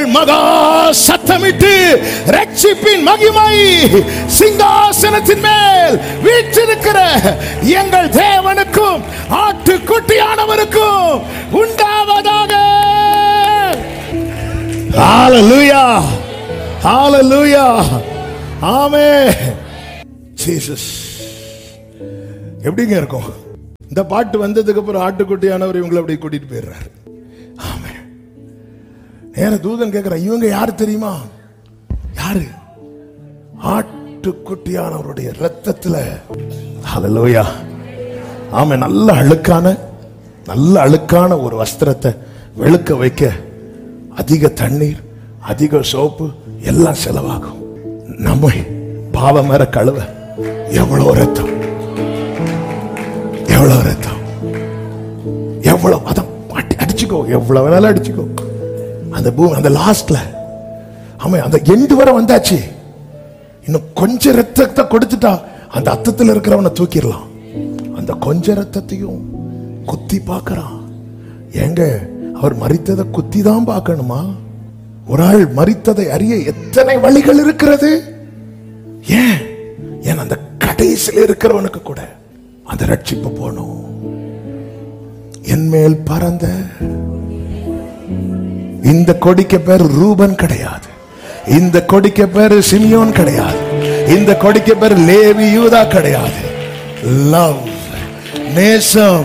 மகா சத்தமிட்டு ரட்சிப்பின் மகிமை சிங்காசனத்தின் மேல் வீற்றிருக்கிற எங்கள் தேவனுக்கும் ஆட்டுக்குட்டியானவருக்கும் உண்டாவதாக ஹalleluya ஹalleluya ஆமென் ஜீசஸ் எப்படிங்க இருக்கும் இந்த பாட்டு வந்ததுக்கு அப்புறம் ஆட்டுக்குட்டியானவர் இவங்களை அப்படி கூட்டிட்டு போயிடுறாரு ஆமென் நேர தூதன் கேட்கிறான் இவங்க யாரு தெரியுமா யாரு ஆட்டுக்குட்டியானவருடைய ரத்தத்துல ஹalleluya ஆமே நல்ல அழுக்கான நல்ல அழுக்கான ஒரு வஸ்திரத்தை வெளுக்க வைக்க அதிக தண்ணீர் அதிக சோப்பு எல்லாம் செலவாகும் நம்மை பாவம் மேற கழுவ எவ்வளவு ரத்தம் எவ்வளவு ரத்தம் எவ்வளவு அதான் அடி- அடிச்சுக்கோ எவ்வளவு வேணாலும் அடிச்சுக்கோ அந்த பூமி அந்த லாஸ்ட்ல ஆமா அந்த எண்டு வரை வந்தாச்சு இன்னும் கொஞ்ச ரத்தத்தை கொடுத்துட்டா அந்த அத்தத்தில் இருக்கிறவனை தூக்கிடலாம் அந்த கொஞ்ச ரத்தத்தையும் குத்தி பார்க்கறான் ஏங்க அவர் மரித்ததை குத்தி தான் பார்க்கணுமா ஒரு ஆள் மரித்ததை அறிய எத்தனை வழிகள் இருக்கிறது ஏன் ஏன் அந்த கடைசியில் இருக்கிறவனுக்கு கூட அந்த ரட்சிப்பு போகணும் என் மேல் பறந்த இந்த கொடிக்கு பேர் ரூபன் கிடையாது இந்த கொடிக்கு பேர் சிமியோன் கிடையாது இந்த கொடிக்கு பேர் லேவி யூதா கிடையாது லவ் நேசம்